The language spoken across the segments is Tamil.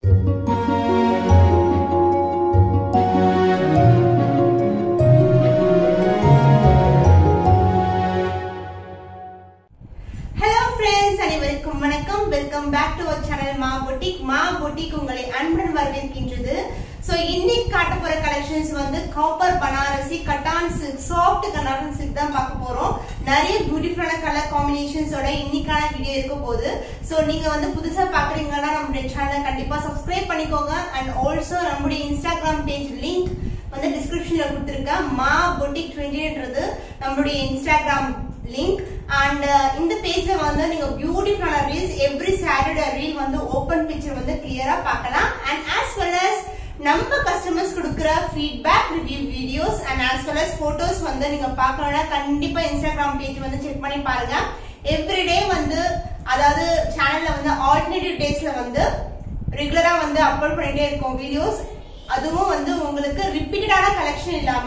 ஹலோ ஃப்ரெண்ட்ஸ் அனைவருக்கும் வணக்கம் welcome back to our channel Maa boutique Maa boutique உங்களை அன்புடன் வரவேற்கின்றது சோ இன்னைக்கு காட்ட போற கலெக்ஷன்ஸ் வந்து copper Banarasi cotton silk soft cotton silk தான் பார்க்க போறோம் நிறைய பியூட்டிஃபுல்லான கலர் காம்பினேஷன்ஸோட இன்னைக்கான வீடியோ இருக்க போகுது சோ நீங்க வந்து புதுசா பாக்குறீங்கன்னா நம்மளுடைய சேனலை கண்டிப்பா சப்ஸ்கிரைப் பண்ணிக்கோங்க அண்ட் ஆல்சோ நம்முடைய இன்ஸ்டாகிராம் பேஜ் லிங்க் வந்து டிஸ்கிரிப்ஷன்ல கொடுத்துருக்கேன் மா பொட்டிக் டுவெண்ட்டின்றது நம்மளுடைய இன்ஸ்டாகிராம் லிங்க் அண்ட் இந்த பேஜ்ல வந்து நீங்க பியூட்டிஃபுல்லான ரீல்ஸ் எவ்ரி சாட்டர்டே ரீல் வந்து ஓபன் பிக்சர் வந்து கிளியரா பார்க்கலாம் அண்ட் ஆஸ் வெல் அஸ் நம்ம கஸ்டமர்ஸ் கொடுக்குற feedback review videos and as well as photos வந்து நீங்க பார்க்கணும்னா கண்டிப்பா இன்ஸ்டாகிராம் பேஜ் வந்து செக் பண்ணி பாருங்க எவ்ரிடே வந்து அதாவது சேனல்ல வந்து ஆல்டர்னேட்டிவ் டேஸ்ல வந்து ரெகுலரா வந்து அப்லோட் பண்ணிட்டே இருக்கோம் வீடியோஸ் அதுவும் வந்து உங்களுக்கு ரிப்பீட்டடான கலெக்ஷன் இல்லாம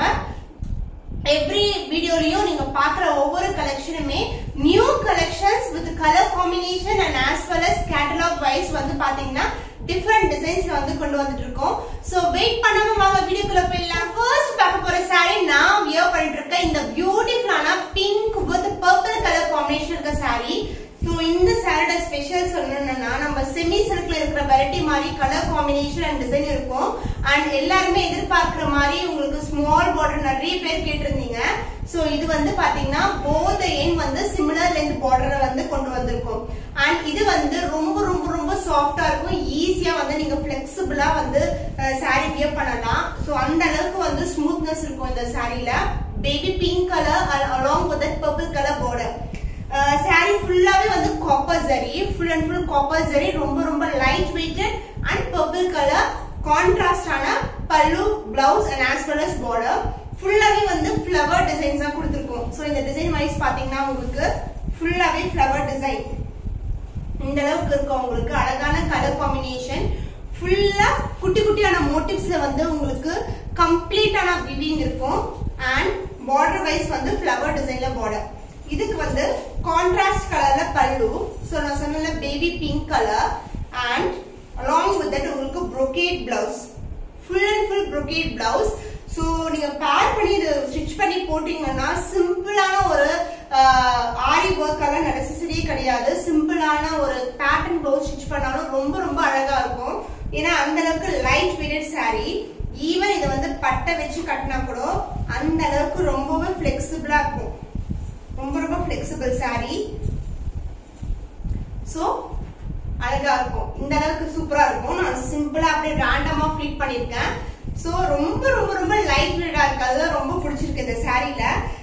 எவ்ரி வீடியோலயும் நீங்க பாக்குற ஒவ்வொரு கலெக்ஷனுமே new collections with colour combination and as well as catalogue wise வந்து பாத்தீங்கன்னா டிஃப்ரெண்ட் டிசைன்ஸ்ல வந்து கொண்டு வந்துட்டு இருக்கோம் சோ வெயிட் பண்ணாம வாங்க வீடியோக்குள்ள போயிடலாம் ஃபர்ஸ்ட் பார்க்க போற saree நான் வியர் பண்ணிட்டு இருக்கேன் இந்த பியூட்டிஃபுல்லான pink with purple colour combination இருக்க saree ஸோ இந்த சாரியோட ஸ்பெஷல் சொல்லணும்னா நம்ம செமி சில்க்ல இருக்கிற வெரைட்டி மாதிரி கலர் காம்பினேஷன் அண்ட் டிசைன் இருக்கும் அண்ட் எல்லாருமே எதிர்பார்க்கிற மாதிரி உங்களுக்கு ஸ்மால் பார்டர் நிறைய பேர் கேட்டிருந்தீங்க ஸோ இது வந்து பாத்தீங்கன்னா போத எண் வந்து சிமிலர் லென்த் பார்டரை வந்து கொண்டு வந்திருக்கும் அண்ட் இது வந்து ரொம்ப ரொம்ப ரொம்ப சாஃப்டா இருக்கும் ஈஸியா வந்து நீங்க பிளெக்சிபிளா வந்து சாரி வியர் பண்ணலாம் ஸோ அந்த அளவுக்கு வந்து ஸ்மூத்னஸ் இருக்கும் இந்த சாரியில baby pink colour along with purple colour border sari ஃபுல்லாவே வந்து copper zari full and full copper zari ரொம்ப ரொம்ப light weighted and purple colour கான்ட்ராஸ்டான pallu blouse and as well as border ஃபுல்லாவே வந்து ஃப்ளவர் டிசைன்ஸ் தான் கொடுத்துருக்கோம் ஸோ இந்த டிசைன் வைஸ் பாத்தீங்கன்னா உங்களுக்கு ஃபுல்லாவே ஃப்ளவர் டிசைன் இந்த அளவுக்கு இருக்கும் உங்களுக்கு அழகான கலர் காம்பினேஷன் ஃபுல்லா குட்டி குட்டியான மோட்டிவ்ஸ்ல வந்து உங்களுக்கு கம்ப்ளீட்டான விவிங் இருக்கும் அண்ட் பார்டர் வைஸ் வந்து ஃப்ளவர் டிசைன்ல பார்டர் இதுக்கு வந்து கான்ட்ராஸ்ட் கலர்ல பல்லு ஸோ நான் சொன்ன baby pink colour and along with that உங்களுக்கு brocade blouse full and full brocade blouse so நீங்க பேர் பண்ணி இது ஸ்டிச் பண்ணி போட்டீங்கன்னா சிம்பிளான ஒரு ஆரி ஒர்க் எல்லாம் நெசசரியே கிடையாது சிம்பிளான ஒரு பேட்டர்ன் ப்ளவுஸ் ஸ்டிச் பண்ணாலும் ரொம்ப ரொம்ப அழகா இருக்கும் ஏன்னா அந்த அளவுக்கு லைட் வெயிட்டட் saree ஈவன் இதை வந்து பட்டை வச்சு கட்டினா கூட அந்த அளவுக்கு ரொம்பவே ஃபிளெக்சிபிளா இருக்கும் ரொம்ப ரொம்ப ஃபிளெக்சிபிள் saree ஸோ அழகா இருக்கும் இந்த அளவுக்கு சூப்பரா இருக்கும் நான் சிம்பிளா அப்படியே ரேண்டமா ஃபிளிட் பண்ணிருக்கேன் ஸோ ரொம்ப ரொம்ப ரொம்ப லைட் வெயிட்டா இருக்கு அதுதான் ரொம்ப பிடிச்சிருக்கு இந்த சாரீல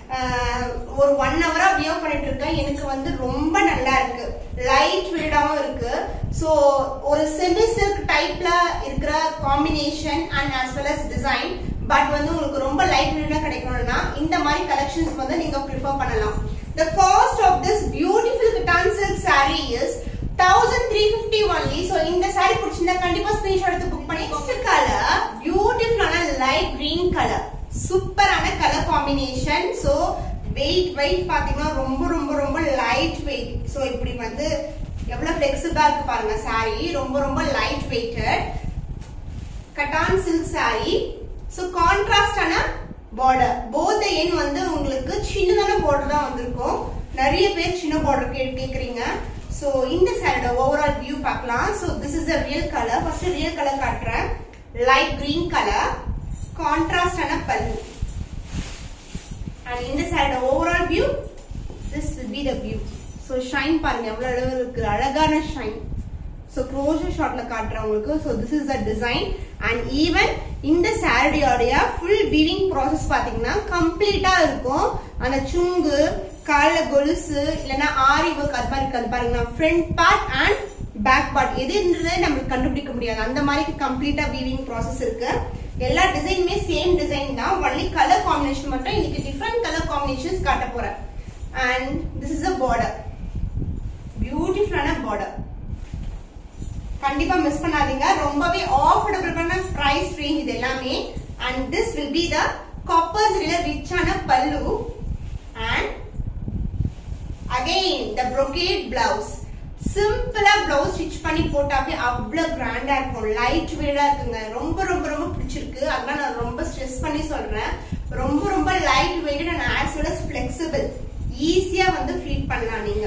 ஒரு ஒன் ஹவரா வியர் பண்ணிட்டு இருக்கேன் எனக்கு வந்து ரொம்ப நல்லா இருக்கு லைட் வெயிட்டாவும் இருக்கு ஸோ ஒரு செமி சில்க் டைப்ல இருக்கிற combination and as well as design but வந்து உங்களுக்கு ரொம்ப லைட் வெயிட்டா கிடைக்கணும்னா இந்த மாதிரி கலெக்ஷன்ஸ் வந்து நீங்க ப்ரிஃபர் பண்ணலாம் The cost of this beautiful cotton silk saree is 1350 only. So இந்த saree பிடிச்சிருந்தா கண்டிப்பா ஸ்கிரீன்ஷாட் எடுத்து புக் பண்ணி நெக்ஸ்ட் கலர் பியூட்டிஃபுல்லான லைட் கிரீன் கலர் சூப்பரான colour combination so wait wait பாத்தீங்கன்னா ரொம்ப ரொம்ப ரொம்ப லைட் வெயிட் சோ இப்படி வந்து எவ்வளவு ஃபிளெக்சிபிளா இருக்கு பாருங்க saree ரொம்ப ரொம்ப light weighted cotton silk saree so கான்ட்ராஸ்டான பார்டர் போத் எண் வந்து உங்களுக்கு சின்னதான பார்டர் தான் வந்திருக்கும் நிறைய பேர் சின்ன பார்டர் கே கேக்குறீங்க சோ இந்த சாரியோட ஓவரால் வியூ பார்க்கலாம் so this is a real colour first real colour காட்டுறேன் லைட் கிரீன் கலர் கான்ட்ராஸ்டான பல்லு அண்ட் இந்த சாரியோட overall view this will be the view so shine பாருங்க எவ்வளவு அளவு இருக்கு அழகான ஷைன் ஸோ க்ளோஷர் ஷாட்ல காட்டுறேன் உங்களுக்கு so this is the design and even இந்த சாரடியோடைய ஃபுல் வீவிங் ப்ராசஸ் பாத்தீங்கன்னா கம்ப்ளீட்டா இருக்கும் அந்த சுங்கு கால கொலுசு இல்லைன்னா ஆரி ஒர்க் அது மாதிரி இருக்காது பாருங்க front part and back part எதுன்றதே நம்மளுக்கு கண்டுபிடிக்க முடியாது அந்த மாதிரி கம்ப்ளீட்டா வீவிங் ப்ராசஸ் இருக்கு எல்லா டிசைனுமே சேம் டிசைன் தான் ஒன்லி கலர் காம்பினேஷன் மட்டும் இன்னைக்கு டிஃப்ரெண்ட் கலர் காம்பினேஷன்ஸ் காட்ட போறேன் and this is a border பியூட்டிஃபுல்லான பார்டர் கண்டிப்பா மிஸ் பண்ணாதீங்க ரொம்பவே ஆஃபர்டபுளான பிரைஸ் ரேஞ்ச் இது எல்லாமே and this will be the copper சரியில ரிச்சான pallu and again the brocade blouse சிம்பிளா பிளவுஸ் ஸ்டிச் பண்ணி போட்டாவே அவ்வளவு கிராண்டா இருக்கும் லைட் வெயிட்டா இருக்குங்க ரொம்ப ரொம்ப ரொம்ப பிடிச்சிருக்கு அதெல்லாம் நான் ரொம்ப ஸ்ட்ரெஸ் பண்ணி சொல்றேன் ரொம்ப ரொம்ப light weight and as well as flexible ஈஸியா வந்து ஃபிட் பண்ணலாம் நீங்க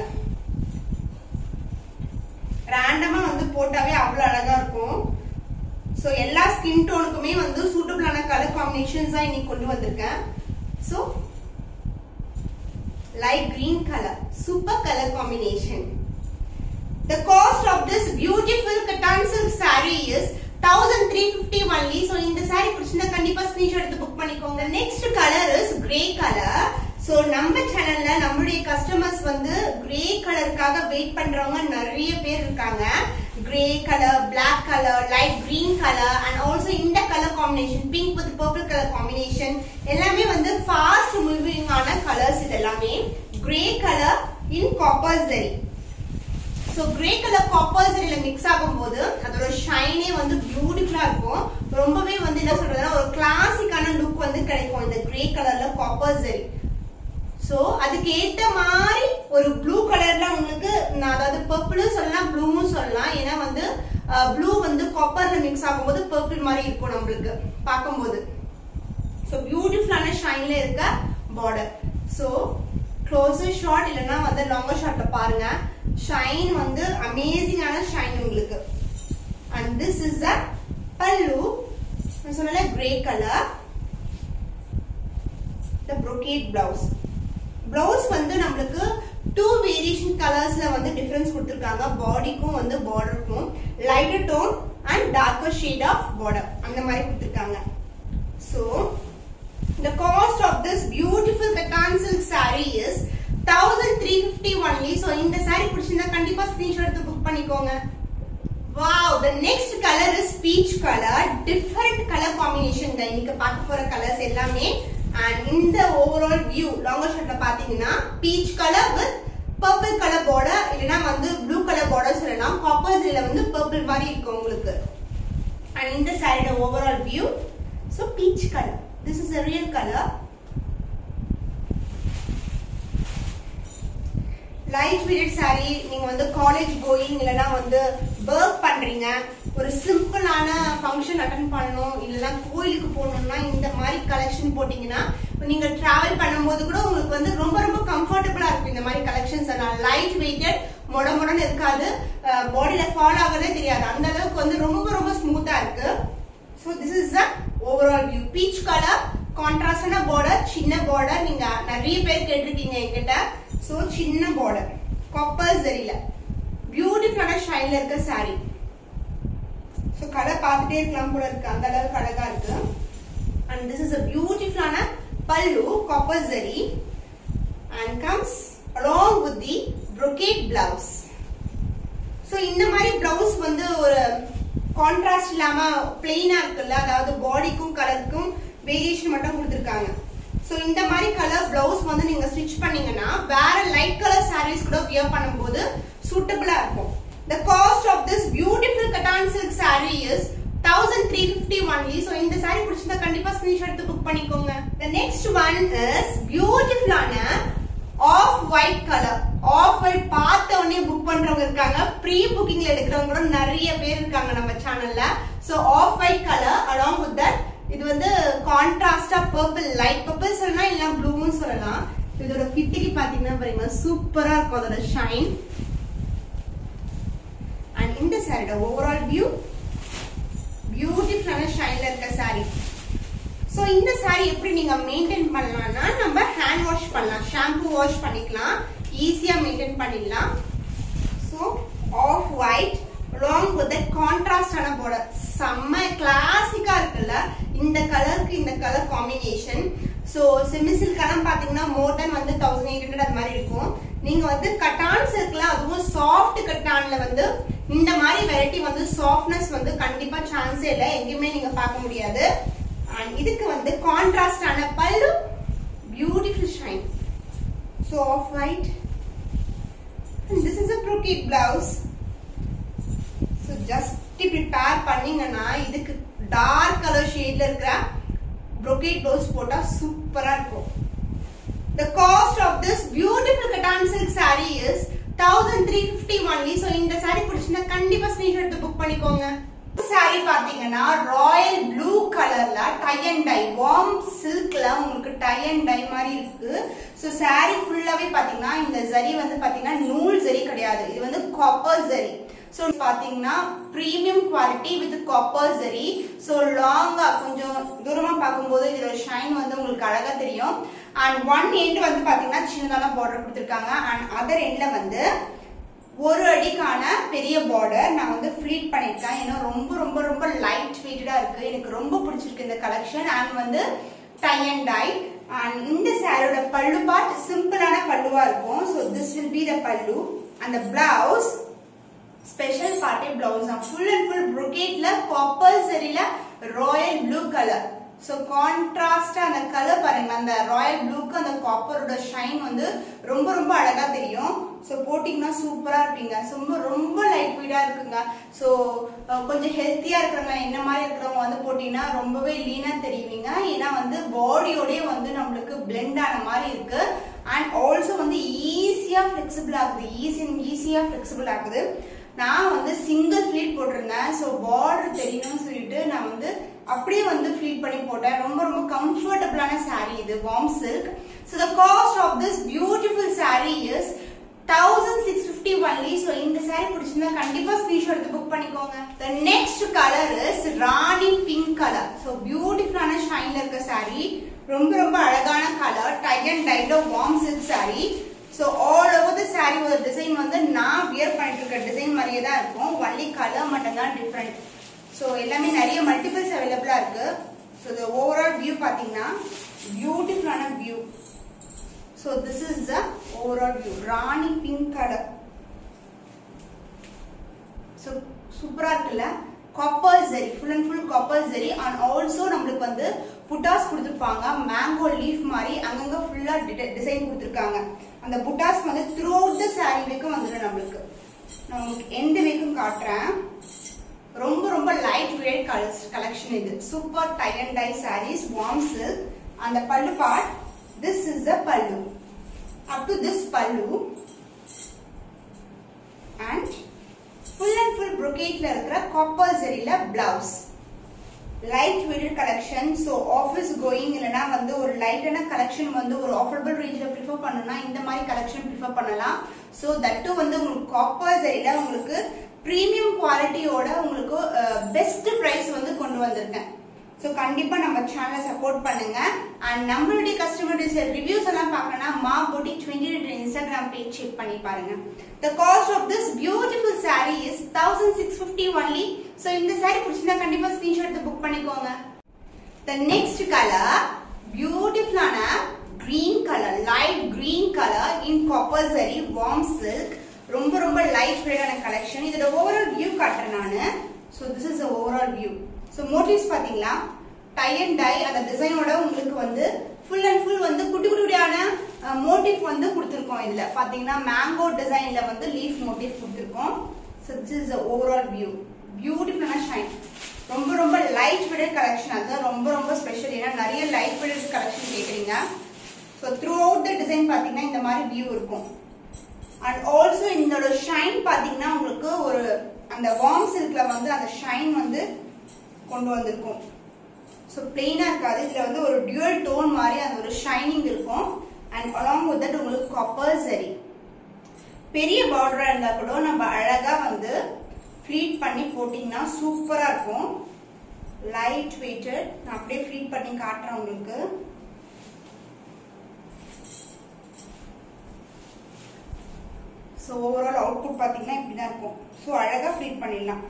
ரேண்டமா வந்து போட்டாவே அவ்வளவு அழகா இருக்கும் சோ எல்லா ஸ்கின் டோனுக்குமே வந்து சூட்டபிளான கலர் காம்பினேஷன்ஸ் தான் இன்னைக்கு கொண்டு வந்திருக்கேன் so light green colour super colour combination The cost of this beautiful cotton silk saree is 1350 only. So இந்த saree பிடிச்சிருந்தா கண்டிப்பா ஸ்கிரீன்ஷாட் எடுத்து புக் பண்ணிக்கோங்க. Next colour is grey colour. So நம்ம சேனல்ல நம்மளுடைய கஸ்டமர்ஸ் வந்து கிரே கலருக்காக வெயிட் பண்றவங்க நிறைய பேர் இருக்காங்க. Grey colour, Black colour, light green colour and also இந்த colour combination pink with purple colour combination எல்லாமே வந்து ஃபாஸ்ட் மூவிங் ஆன கலர்ஸ் இது எல்லாமே grey colour in copper zari so grey colour copper சரியில மிக்ஸ் ஆகும்போது அதோட ஷைனே வந்து பியூட்டிஃபுல்லா இருக்கும் ரொம்பவே வந்து என்ன சொல்றதுன்னா ஒரு கிளாசிக்கான லுக் வந்து கிடைக்கும் இந்த கிரே கலர்ல காப்பர் சரி ஸோ அதுக்கு ஏத்த மாதிரி ஒரு ப்ளூ கலர்ல உங்களுக்கு நான் அதாவது பர்பிளும் சொல்லலாம் ப்ளூவும் சொல்லலாம் ஏன்னா வந்து ப்ளூ வந்து காப்பர்ல மிக்ஸ் ஆகும்போது பர்பிள் மாதிரி இருக்கும் நம்மளுக்கு பார்க்கும்போது ஸோ பியூட்டிஃபுல்லான ஷைன்ல இருக்க பார்டர் ஸோ க்ளோசர் ஷாட் இல்லைன்னா வந்து லாங்கர் ஷாட்ல பாருங்க ஷைன் வந்து அமேசிங்கான ஷைன் உங்களுக்கு அண்ட் திஸ் இஸ் அ பல்லு நான் சொன்னல grey colour the brocade blouse blouse வந்து நம்மளுக்கு டூ வேரியேஷன் கலர்ஸ்ல வந்து டிஃபரன்ஸ் கொடுத்துருக்காங்க பாடிக்கும் வந்து பார்டருக்கும் lighter tone and darker shade of border அந்த மாதிரி கொடுத்துருக்காங்க so The cost of this beautiful cotton silk saree is 1350 only. So இந்த saree பிடிச்சிருந்தா கண்டிப்பா screenshot எடுத்து புக் பண்ணிக்கோங்க. Wow, the next color is peach color. Different color combination தான் இன்னைக்கு பார்க்க போற colors எல்லாமே. And இந்த overall view, longer shotல பாத்தீங்கன்னா peach color with purple color border இல்லனா வந்து blue color border சொல்லலாம். copper இதுல வந்து purple மாதிரி இருக்கும் உங்களுக்கு. And இந்த saree overall view, so peach color. This is a real color. Light period sari நீங்க வந்து காலேஜ் கோயிங் இல்லனா வந்து ஒர்க் பண்றீங்க ஒரு சிம்பிளான ஃபங்க்ஷன் அட்டன் பண்ணணும் இல்லனா கோயிலுக்கு போகணும்னா இந்த மாதிரி கலெக்ஷன் போட்டீங்கன்னா நீங்க டிராவல் பண்ணும்போது கூட உங்களுக்கு வந்து ரொம்ப ரொம்ப கம்ஃபர்டபுளா இருக்கும் இந்த மாதிரி கலெக்ஷன்ஸ் லைட் வெயிட்டட் மொட மொடன்னு இருக்காது பாடியில ஃபால் ஆகுறதே தெரியாது அந்த அளவுக்கு வந்து ரொம்ப ரொம்ப ஸ்மூத்தா இருக்கு so this is a overall view peach colour கான்ட்ராஸ்டான பார்டர் சின்ன பார்டர் நீங்க நிறைய பேர் கேட்டிருக்கீங்க என்கிட்ட ஸோ சின்ன பார்டர் காப்பர் சரியில பியூட்டிஃபுல்லான ஷைன்ல இருக்க சாரி ஸோ கலர் பார்த்துட்டே இருக்கலாம் போல இருக்கு அந்த அளவுக்கு அழகா இருக்கு அண்ட் திஸ் இஸ் அ பியூட்டிஃபுல்லான pallu copper zari and comes along with the brocade blouse so இந்த மாதிரி பிளவுஸ் வந்து ஒரு கான்ட்ராஸ்ட் இல்லாம பிளெயினா இருக்குல்ல அதாவது பாடிக்கும் கலருக்கும் வேரியேஷன் மட்டும் கொடுத்துருக்காங்க ஸோ இந்த மாதிரி கலர் பிளவுஸ் வந்து நீங்க ஸ்டிச் பண்ணீங்கன்னா வேற லைட் கலர் சாரீஸ் கூட வியர் பண்ணும்போது சூட்டபிளா இருக்கும் The cost of this beautiful cotton silk saree is 1350 only. So இந்த saree பிடிச்சிருந்தா கண்டிப்பா screenshot எடுத்து புக் பண்ணிக்கோங்க. The next one is beautiful ஆன off white colour off white பார்த்த உடனே புக் பண்றவங்க இருக்காங்க ப்ரீ புக்கிங்ல எடுக்கிறவங்க கூட நிறைய பேர் இருக்காங்க நம்ம சேனல்ல so off white colour along with that இது வந்து கான்ட்ராஸ்டா பர்பிள் லைட் பர்பிள் சொல்லலாம் இல்ல ப்ளூவும் சொல்லலாம் இதோட ஃபிட்டிக்கு பாத்தீங்கன்னா பாருங்க சூப்பரா இருக்கும் அதோட ஷைன் அண்ட் இந்த சாரியோட ஓவரால் வியூ பியூட்டிஃபுல்லான ஷைன்ல இருக்க சாரி சோ இந்த சாரி எப்படி நீங்க மெயின்டைன் பண்ணலாம்னா நம்ம ஹேண்ட் வாஷ் பண்ணலாம் ஷாம்பு வாஷ் பண்ணிக்கலாம் ஈஸியா மெயின்டைன் பண்ணிடலாம் so off white along with that கான்ட்ராஸ்டான border செம்ம கிளாசிக்கா இருக்குல்ல இந்த கலருக்கு இந்த கலர் காம்பினேஷன் சோ செமிசில்கெல்லாம் பாத்தீங்கன்னா மோர் தென் வந்து தௌசண்ட் எயிட் ஹண்ட்ரட் அது மாதிரி இருக்கும் நீங்க வந்து கட்டான்ஸ் இருக்குல்ல அதுவும் சாஃப்ட் கட்டான்ல வந்து இந்த மாதிரி வெரைட்டி வந்து சாஃப்ட்னஸ் வந்து கண்டிப்பா சான்ஸே இல்லை எங்கேயுமே நீங்க பார்க்க முடியாது அண்ட் இதுக்கு வந்து கான்ட்ராஸ்டான pallu beautiful shine so off white this is a brocade blouse so just இப்படி பேர் பண்ணீங்கன்னா இதுக்கு டார்க் கலர் ஷேட்ல இருக்கிற brocade பிளவுஸ் போட்டா சூப்பரா இருக்கும் The cost of this beautiful cotton silk saree is thousand three fifty only so இந்த saree பிடிச்சிருந்தா கண்டிப்பா ஸ்கிரீன்ஷாட் எடுத்து புக் பண்ணிக்கோங்க சாரி பாத்தீங்கன்னா ராயல் ப்ளூ கலர்ல டை அண்ட் டை வார்ம் சில்க்ல உங்களுக்கு டை அண்ட் டை மாதிரி இருக்கு ஸோ சாரி ஃபுல்லாவே பாத்தீங்கன்னா இந்த ஜரி வந்து பாத்தீங்கன்னா நூல் ஜரி கிடையாது இது வந்து காப்பர் ஜரி ஸோ பாத்தீங்கன்னா premium quality with copper zari so லாங்கா கொஞ்சம் தூரமா பார்க்கும்போது இதோட ஷைன் வந்து உங்களுக்கு அழகா தெரியும் அண்ட் ஒன் எண்ட் வந்து பாத்தீங்கன்னா சின்னதான பார்டர் கொடுத்துருக்காங்க அண்ட் அதர் எண்ட்ல வந்து ஒரு அடிக்கான பெரிய பார்டர் நான் வந்து ஃபிளீட் பண்ணிருக்கேன் ஏன்னா ரொம்ப ரொம்ப ரொம்ப லைட் வெயிட்டடா இருக்கு எனக்கு ரொம்ப பிடிச்சிருக்கு இந்த கலெக்ஷன் அண்ட் வந்து டை அண்ட் டை அண்ட் இந்த சாரியோட பல்லு பார்ட் சிம்பிளான பல்லுவா இருக்கும் so this will be the pallu அந்த பிளவுஸ் ஸ்பெஷல் பார்ட்டி பிளவுஸ் தான் ஃபுல் அண்ட் ஃபுல் ப்ரொகேட்ல காப்பர் சரியில ராயல் ப்ளூ கலர் ஸோ கான்ட்ராஸ்டா அந்த கலர் பாருங்க அந்த ராயல் ப்ளூக்கு அந்த காப்பரோட ஷைன் வந்து ரொம்ப ரொம்ப அழகா தெரியும் ஸோ போட்டிங்கன்னா சூப்பரா இருப்பீங்க ரொம்ப ரொம்ப லைட் வெயிட்டா இருக்குங்க ஸோ கொஞ்சம் ஹெல்த்தியா இருக்கிறவங்க என்ன மாதிரி இருக்கிறவங்க வந்து போட்டீங்கன்னா ரொம்பவே லீனா தெரியுவீங்க ஏன்னா வந்து பாடியோடய வந்து நம்மளுக்கு பிளெண்ட் ஆன மாதிரி இருக்கு அண்ட் ஆல்சோ வந்து ஈஸியா ஃபிளெக்சிபிள் ஆகுது ஈஸி ஈஸியா ஃபிளெக்சிபிள் ஆகுது நான் வந்து சிங்கிள் ஃபிளீட் போட்டிருந்தேன் ஸோ பார்டர் தெரியணும்னு சொல்லிட்டு நான் வந்து அப்படியே வந்து ஃபிளீட் பண்ணி போட்டேன் ரொம்ப ரொம்ப கம்ஃபர்டபுளான saree இது warm silk so the cost of this beautiful saree is thousand six fifty only so இந்த saree பிடிச்சிருந்தா கண்டிப்பா ஸ்கிரீன்ஷாட் எடுத்து புக் பண்ணிக்கோங்க the next colour is rani pink colour so பியூட்டிஃபுல்லான ஷைன்ல இருக்க saree ரொம்ப ரொம்ப அழகான கலர் டை அண்ட் டைல warm silk saree so all over the saree ஒரு டிசைன் வந்து நான் வியர் பண்ணிட்டு இருக்க டிசைன் மாதிரியே தான் இருக்கும் ஒன்லி கலர் மட்டும் தான் டிஃப்ரெண்ட் ஸோ எல்லாமே நிறைய மல்டிபிள்ஸ் அவைலபிளா இருக்கு ஸோ இந்த ஓவரால் வியூ பார்த்தீங்கன்னா பியூட்டிஃபுல்லான view so this is the overall view rani pink colour so சூப்பரா இருக்குல்ல copper zari full and full copper zari and also நம்மளுக்கு வந்து புட்டாஸ் கொடுத்துருப்பாங்க மேங்கோ லீஃப் மாதிரி அங்கங்க ஃபுல்லா டிசைன் கொடுத்துருக்காங்க அந்த புட்டாஸ் வந்து த்ரூ அவுட் த சாரி வரைக்கும் வந்துடும் நம்மளுக்கு நான் உங்களுக்கு எந்த வரைக்கும் காட்டுறேன் ரொம்ப ரொம்ப லைட் வெயிட் கலெக்ஷன் இது super tie and dye saris warm silk அந்த pallu part this is the pallu up to this pallu and full and full brocade-ல இருக்கிற காப்பர் ஜெரியில blouse light weighted collection so office going இல்லைனா வந்து ஒரு லைட்டான கலெக்ஷன் வந்து ஒரு ஆஃபர்டபுள் ரேஞ்சில் ப்ரிஃபர் பண்ணணும்னா இந்த மாதிரி கலெக்ஷன் ப்ரிஃபர் பண்ணலாம் ஸோ தட்டு வந்து உங்களுக்கு காப்பர் ஜெரியில உங்களுக்கு ப்ரீமியம் குவாலிட்டியோட உங்களுக்கு பெஸ்ட் ப்ரைஸ் வந்து கொண்டு வந்திருக்கேன் ஸோ கண்டிப்பா நம்ம சேனலை சப்போர்ட் பண்ணுங்க அண்ட் நம்மளுடைய கஸ்டமர்ஸ் ரிவ்யூஸ் எல்லாம் பார்க்கணும்னா மா போட்டி டுவெண்ட்டி இன்ஸ்டாகிராம் பேஜ் செக் பண்ணி பாருங்க the cost of this beautiful saree is thousand six fifty only so இந்த saree பிடிச்சிருந்தா கண்டிப்பா ஸ்கிரீன்ஷாட் எடுத்து புக் பண்ணிக்கோங்க த நெக்ஸ்ட் கலர் பியூட்டிஃபுல்லான green colour light green colour in copper zari warm silk ரொம்ப ரொம்ப லைட் வெயிட்டான கலெக்ஷன் இதோட ஓவரால் வியூ காட்டுறேன் நானு so this is overall view so motifs பாத்தீங்களா டை அண்ட் டை அந்த டிசைனோட உங்களுக்கு வந்து ஃபுல் அண்ட் ஃபுல் வந்து குட்டி குட்டியான மோட்டிவ் வந்து கொடுத்துருக்கோம் இதுல பாத்தீங்கன்னா மேங்கோ டிசைன்ல வந்து லீஃப் மோட்டிவ் கொடுத்துருக்கோம் so this is overall view பியூட்டிஃபுல்லான ஷைன் ரொம்ப ரொம்ப லைட் வெயிட் கலெக்ஷன் அதுதான் ரொம்ப ரொம்ப ஸ்பெஷல் ஏன்னா நிறைய லைட் வெயிட் கலெக்ஷன் கேக்குறீங்க so throughout the design பாத்தீங்கன்னா இந்த மாதிரி வியூ இருக்கும் அண்ட் ஆல்சோ இதோட ஷைன் பாத்தீங்கன்னா உங்களுக்கு ஒரு அந்த வார்ம் சில்க்ல வந்து அந்த ஷைன் வந்து கொண்டு வந்திருக்கும் ஸோ பிளெயினா இருக்காது இதுல வந்து ஒரு டியூல் டோன் மாதிரி அந்த ஒரு ஷைனிங் இருக்கும் அண்ட் அலாங் வித் தட் உங்களுக்கு காப்பர் சரி பெரிய பார்டரா இருந்தா கூட நம்ம அழகா வந்து ஃபிளீட் பண்ணி போட்டீங்கன்னா சூப்பரா இருக்கும் லைட் வெயிட்டட் நான் அப்படியே ஃபிளீட் பண்ணி காட்டுறேன் உங்களுக்கு ஸோ ஓவரால் அவுட்புட் பார்த்தீங்கன்னா இப்படி தான் இருக்கும் ஸோ அழகாக ஃப்ளீட் பண்ணிடலாம்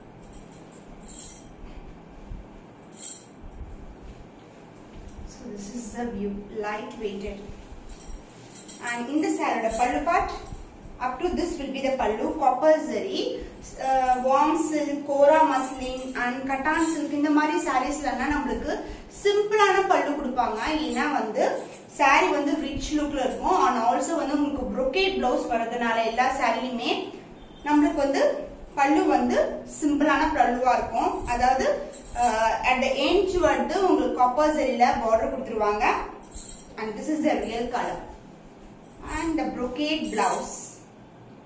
so this is the view light weighted and இந்த சாரோட pallu part up to this will be the pallu copper zari warm silk kora muslin and cotton silk இந்த மாதிரி சாரீஸ்லாம் நம்மளுக்கு சிம்பிளான பல்லு கொடுப்பாங்க ஏன்னா வந்து சாரி வந்து ரிச் லுக்ல இருக்கும் அண்ட் ஆல்சோ வந்து உங்களுக்கு brocade பிளவுஸ் வரதுனால எல்லா சாரியுமே நம்மளுக்கு வந்து பல்லு வந்து சிம்பிளான பல்லுவா இருக்கும் அதாவது அட் த எண்ட் வந்து உங்களுக்கு காப்பர் சரியில பார்டர் கொடுத்துருவாங்க and this is the real colour and the brocade blouse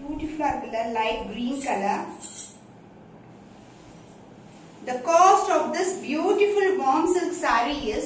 பியூட்டிஃபுல்லா இருக்குல்ல light green colour The cost of this beautiful warm silk saree is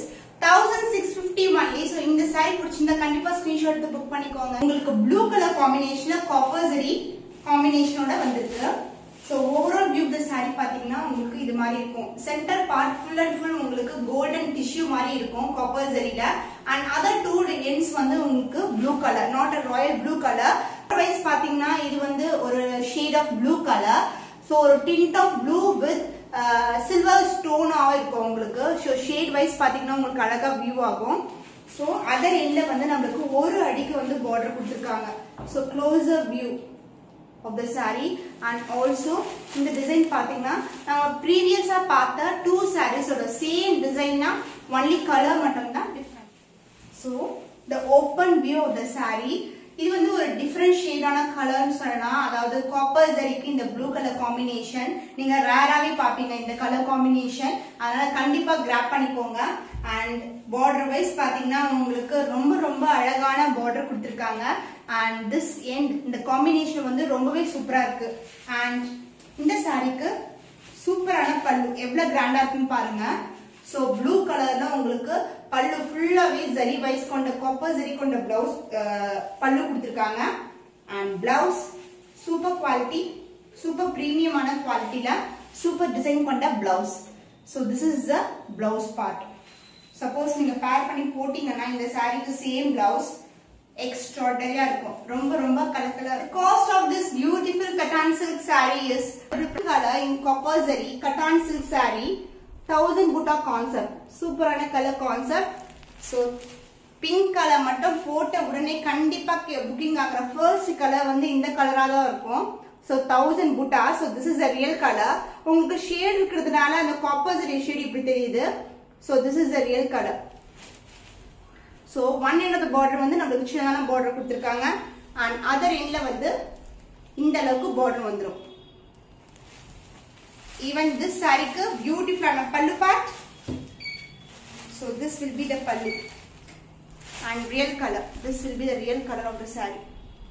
1650 only. So இந்த saree பிடிச்சிருந்தா கண்டிப்பா ஸ்கிரீன்ஷாட் எடுத்து புக் பண்ணிக்கோங்க உங்களுக்கு ப்ளூ கலர் காம்பினேஷன்ல காப்பர் சரி காம்பினேஷனோட வந்திருக்கு so overall view the saree பாத்தீங்கன்னா உங்களுக்கு இது மாதிரி இருக்கும் centre part full and full உங்களுக்கு கோல்டன் டிஷ்யூ மாதிரி இருக்கும் காப்பர் சரியில அண்ட் அதர் டூ எண்ட்ஸ் வந்து உங்களுக்கு blue colour not a royal blue colour wise பாத்தீங்கன்னா இது வந்து ஒரு shade of blue colour so ஒரு tint of blue with silver ஸ்டோனாக இருக்கும் உங்களுக்கு ஸோ ஷேட் வைஸ் பார்த்தீங்கன்னா உங்களுக்கு அழகாக வியூ ஆகும் ஸோ அதர் எண்ட்ல வந்து நம்மளுக்கு ஒரு அடிக்கு வந்து பார்டர் கொடுத்துருக்காங்க so closer view of the saree and also இந்த டிசைன் பார்த்தீங்கன்னா நம்ம ப்ரீவியஸாக பார்த்த டூ சாரீஸோட சேம் டிசைன்னா ஒன்லி கலர் மட்டும்தான் different so the open view of the saree இது வந்து ஒரு டிஃப்ரெண்ட் ஷேடான கலர்னு சொல்லலாம் அதாவது காப்பர் ஜரிக்கு இந்த ப்ளூ கலர் காம்பினேஷன் நீங்க ரேராவே பாப்பீங்க இந்த கலர் காம்பினேஷன் அதனால கண்டிப்பா கிராப் பண்ணிக்கோங்க அண்ட் பார்டர் வைஸ் பாத்தீங்கன்னா உங்களுக்கு ரொம்ப ரொம்ப அழகான பார்டர் கொடுத்துருக்காங்க அண்ட் திஸ் எண்ட் இந்த காம்பினேஷன் வந்து ரொம்பவே சூப்பரா இருக்கு அண்ட் இந்த சாரிக்கு சூப்பரான பல்லு எவ்வளவு கிராண்டா இருக்குன்னு பாருங்க ஸோ ப்ளூ கலர்ல உங்களுக்கு பல்லு ஃபுல்லாவே ஜரி வைஸ் கொண்ட காப்பர் ஜரி கொண்ட பிளவுஸ் பல்லு கொடுத்துருக்காங்க and blouse super quality super பிரீமியமான குவாலிட்டியில சூப்பர் டிசைன் கொண்ட blouse so this is the blouse part suppose நீங்க பேர் பண்ணி போட்டீங்கன்னா இந்த சாரிக்கு சேம் பிளவுஸ் எக்ஸ்ட்ராடரியா இருக்கும் ரொம்ப ரொம்ப கலக்கலா இருக்கும் cost of this beautiful cotton silk sari is colour in copper zari cotton silk sari thousand butta concept சூப்பரான colour concept so pink colour மட்டும் போட்ட உடனே கண்டிப்பா புக்கிங் ஆகிற ஃபர்ஸ்ட் கலர் வந்து இந்த கலரா தான் இருக்கும் so thousand butta so this is a real colour உங்களுக்கு ஷேட் இருக்கிறதுனால அந்த காப்போசிட் ஷேட் இப்படி தெரியுது so this is a real colour so one end of border வந்து நம்மளுக்கு சின்னதான பார்டர் கொடுத்துருக்காங்க அண்ட் அதர் எண்ட்ல வந்து இந்த அளவுக்கு பார்டர் வந்துடும் even this saree beautiful and pallu part so this will be the pallu and real color this will be the real color of the saree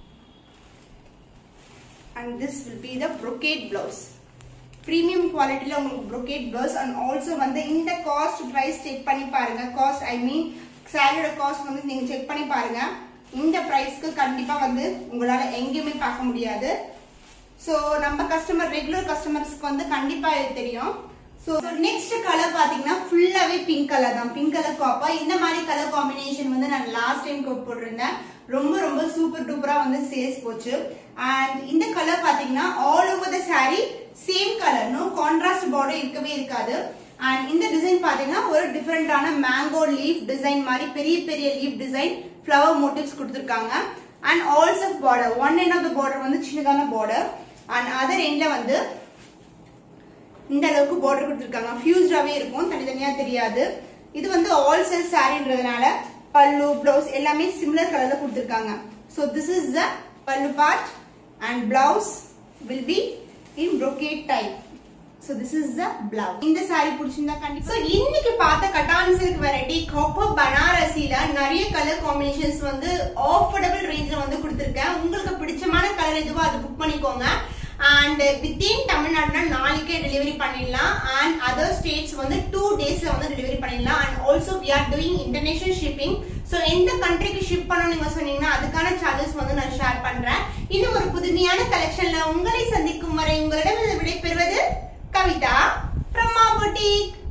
and this will be the brocade blouse premium குவாலிட்டியில் உங்களுக்கு brocade blouse and also வந்து இந்த காஸ்ட் ப்ரைஸ் செக் பண்ணி பாருங்க காஸ்ட் ஐ மீன் சாரியோட காஸ்ட் வந்து நீங்க செக் பண்ணி பாருங்க இந்த ப்ரைஸ்க்கு கண்டிப்பா வந்து உங்களால எங்கேயுமே பார்க்க முடியாது ஸோ நம்ம கஸ்டமர் ரெகுலர் கஸ்டமர்ஸ்க்கு வந்து கண்டிப்பா இது தெரியும் ஸோ நெக்ஸ்ட் கலர் பாத்தீங்கன்னா ஃபுல்லாவே பிங்க் கலர் தான் பிங்க் கலர் காப்பா இந்த மாதிரி கலர் காம்பினேஷன் வந்து நான் லாஸ்ட் டைம் போட்டிருந்தேன் ரொம்ப ரொம்ப சூப்பர் டூப்பரா வந்து சேல்ஸ் போச்சு அண்ட் இந்த கலர் பாத்தீங்கன்னா all over the sari same colour no contrast border இருக்கவே இருக்காது அண்ட் இந்த டிசைன் பாத்தீங்கன்னா ஒரு டிஃபரெண்டான மேங்கோ லீஃப் டிசைன் மாதிரி பெரிய பெரிய லீஃப் டிசைன் ஃப்ளவர் மோட்டிவ்ஸ் கொடுத்துருக்காங்க and also border one end of the border வந்து சின்னதான பார்டர் அண்ட் அதர் எண்ட்ல வந்து இந்த அளவுக்கு பார்டர் கொடுத்துருக்காங்க ஃபியூஸ்டாவே இருக்கும் தனித்தனியா தெரியாது இது வந்து ஆல் செல் சாரின்றதுனால பல்லு பிளவுஸ் எல்லாமே சிமிலர் கலர்ல கொடுத்துருக்காங்க so this is the pallu part and blouse will be in brocade type so this is the blouse இந்த சாரி பிடிச்சிருந்தா கண்டிப்பா ஸோ இன்னைக்கு பார்த்த கட்டான் சில்க் வெரைட்டி காப்பர் பனாரசில நிறைய கலர் காம்பினேஷன்ஸ் வந்து ஆஃபர்டபுள் ரேஞ்சில் வந்து கொடுத்துருக்கேன் உங்களுக்கு பிடிச்சமான கலர் எதுவோ அதை புக் பண்ணிக்கோங்க அண்ட் வித்தின் தமிழ்நாடுனா நாளைக்கே டெலிவரி பண்ணிடலாம் அண்ட் அதர் ஸ்டேட்ஸ் வந்து டூ டேஸ்ல வந்து டெலிவரி பண்ணிடலாம் and also we are doing international shipping so எந்த கண்ட்ரிக்கு ஷிப் பண்ணணும் நீங்க சொன்னீங்கன்னா அதுக்கான சார்ஜஸ் வந்து நான் ஷேர் பண்றேன் இன்னும் ஒரு புதுமையான கலெக்ஷன்ல உங்களை சந்திக்கும் வரை உங்களிடம் விடைபெறுவது கவிதா பிரம்மா பொட்டிக்